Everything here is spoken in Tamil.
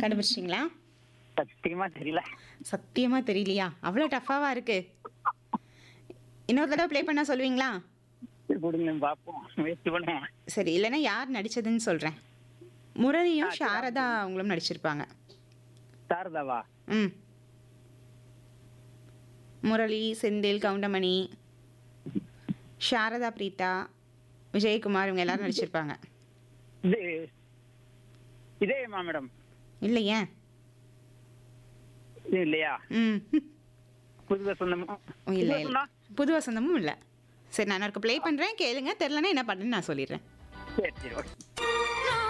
கண்டுபிடிச்சிங்களா சத்தியமா தெரியல சத்தியமா தெரியலையா அவ்வளோ டஃபாவா இருக்கு இன்னொரு தடவை ப்ளே பண்ணா சொல்லுவீங்களா சரி, கொடுங்க பார்ப்போம் முயற்சி பண்ணுவோம் சரி இல்லைன்னா யார் நடிச்சதுன்னு சொல்கிறேன் முரளியும் சாரதா அவங்களும் நடிச்சிருப்பாங்க சாரதாவா ம் முரளி செந்தில் கவுண்டமணி சாரதா பிரீதா விஜயகுமார் இவங்க எல்லாரும் நடிச்சிருப்பாங்க இது இதேமா மேடம் இல்லையே இது இல்லையா ம் புது வசந்தமும் இல்லை புது இல்லை வசந்தம்? புது வசந்தமும் இல்லை சரி நான் ஒருக்கு ப்ளே பண்ணுறேன் கேளுங்க தெரிலனா என்ன பண்ணுன்னு நான் சொல்லிடுறேன் சரி சரி ஓகே